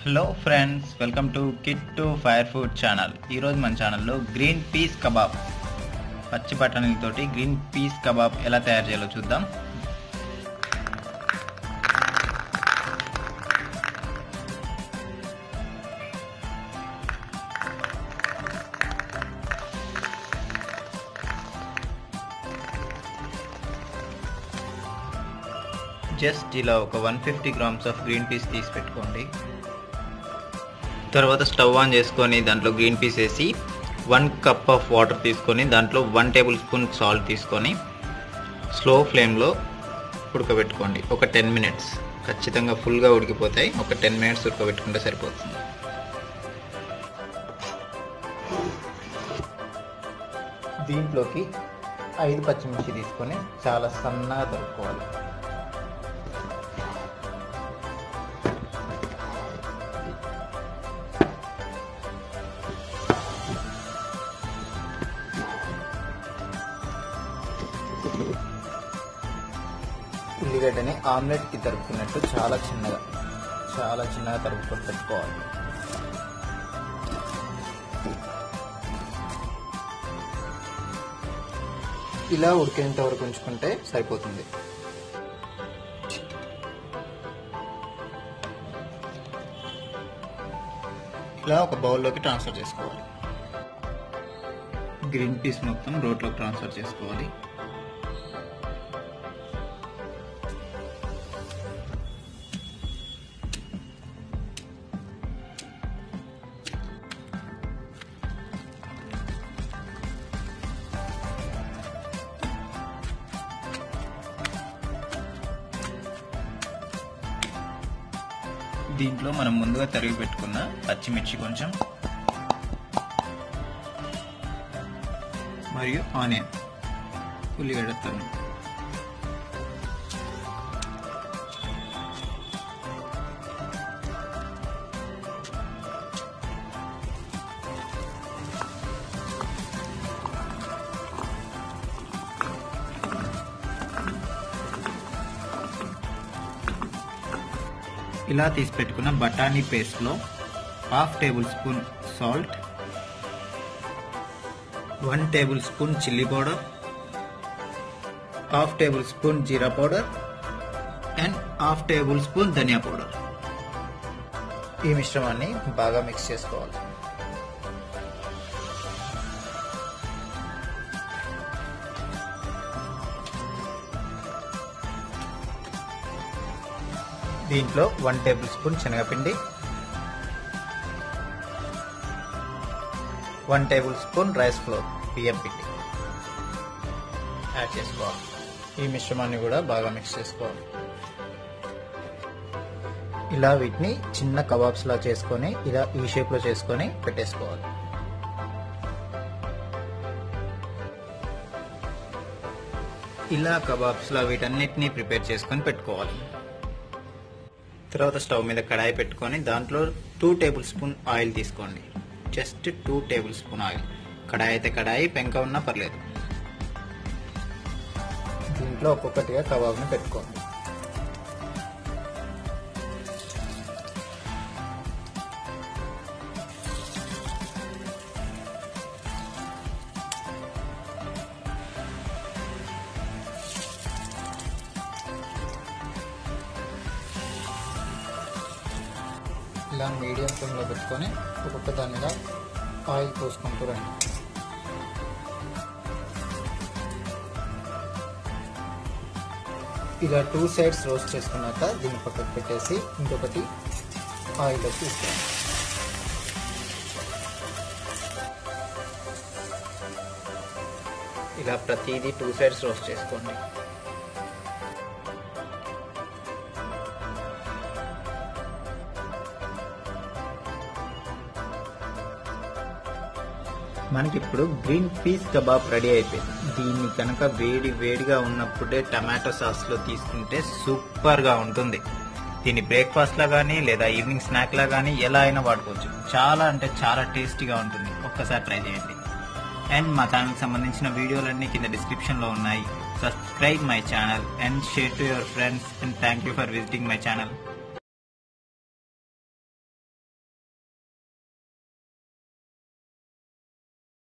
hello friends welcome to kit to fire food channel ఈరోజు మన ఛానల్లో గ్రీన్ పీస్ కబాబ్ పచ్చి బఠానీలతోటి గ్రీన్ పీస్ కబాబ్ ఎలా తయారు చేయాలో చూద్దాం జస్ట్ ఇలా ఒక one fifty grams of green peas తీసి పెట్టుకోండి తర్వాత స్టవ్ ఆన్ చేసుకొని దాంట్లో గ్రీన్ పీస్ వేసి వన్ కప్ ఆఫ్ వాటర్ తీసుకొని దాంట్లో వన్ టేబుల్ స్పూన్ సాల్ట్ తీసుకొని స్లో ఫ్లేమ్లో ఉడకబెట్టుకోండి ఒక టెన్ మినిట్స్ ఖచ్చితంగా ఫుల్గా ఉడికిపోతాయి ఒక టెన్ మినిట్స్ ఉడకబెట్టుకుంటే సరిపోతుంది దీంట్లోకి ఐదు పచ్చిమిర్చి తీసుకొని చాలా సన్నగా తరుక్కోవాలి ఉల్లిగడ్డని ఆమ్లెట్కి తరుపుకున్నట్టు చాలా చిన్నగా చాలా చిన్నగా తరుపుకొని పెట్టుకోవాలి ఇలా ఉడికేంత వరకు ఉంచుకుంటే సరిపోతుంది ఇలా ఒక బౌల్లోకి ట్రాన్స్ఫర్ చేసుకోవాలి గ్రీన్ పీస్ మొత్తం రోట్లోకి ట్రాన్స్ఫర్ చేసుకోవాలి దీంట్లో మనం ముందుగా తరిగి పెట్టుకున్న పచ్చిమిర్చి కొంచెం మరియు ఆనియన్ ఉల్లిగడ్డ తరుము ఇలా తీసి పెట్టుకున్న బఠానీ పేస్ట్లో half tablespoon salt one tablespoon chilli powder half tablespoon jeera powder and half tablespoon dhania powder ఈ మిశ్రమాన్ని బాగా మిక్స్ చేసుకోవాలి దీంట్లో వన్ టేబుల్ స్పూన్ శనగపిండి one tablespoon rice flour బియ్యం పిండి యాడ్ చేసుకోవాలి ఈ మిశ్రమాన్ని కూడా బాగా మిక్స్ చేసుకోవాలి ఇలా వీటిని చిన్న కబాబ్స్ లా చేసుకొని ఇలా ఈ షేప్ లో చేసుకొని పెట్టేసుకోవాలి ఇలా కబాబ్స్ లా వీటన్నిటిని ప్రిపేర్ చేసుకొని పెట్టుకోవాలి తర్వాత స్టవ్ మీద కడాయి పెట్టుకొని దాంట్లో టూ టేబుల్ స్పూన్ ఆయిల్ తీసుకోండి just two tablespoon oil కడాయి అయితే కడాయి పెంక ఉన్నా పర్లేదు దీంట్లో ఒక్కొక్కటిగా కబాబ్ని పెట్టుకోండి ఇలా మీడియం ఫ్లేమ్లో పెట్టుకొని ఒక్కొక్క దాని మీద ఆయిల్ పోసుకుంటూ రండి ఇలా టూ సైడ్స్ రోస్ట్ చేసుకున్నాక దీన్ని పక్కకు పెట్టేసి ఇంకొకటి ఆయిల్లో తీసుకోండి ఇలా ప్రతిదీ టూ సైడ్స్ రోస్ట్ చేసుకోండి మనకి ఇప్పుడు గ్రీన్ పీస్ కబాబ్ రెడీ అయిపోయింది దీన్ని కనుక వేడి వేడిగా ఉన్నప్పుడే టమాటో సాస్ లో తీసుకుంటే సూపర్ గా ఉంటుంది దీన్ని బ్రేక్ఫాస్ట్ లా కానీ లేదా ఈవినింగ్ స్నాక్ లా కానీ ఎలా అయినా వాడుకోవచ్చు చాలా అంటే చాలా టేస్టీగా ఉంటుంది ఒక్కసారి ట్రై చేయండి అండ్ మా ఛానల్కి సంబంధించిన వీడియోలన్నీ కింద డిస్క్రిప్షన్ లో ఉన్నాయి subscribe my channel and share to your friends and thank you for visiting my channel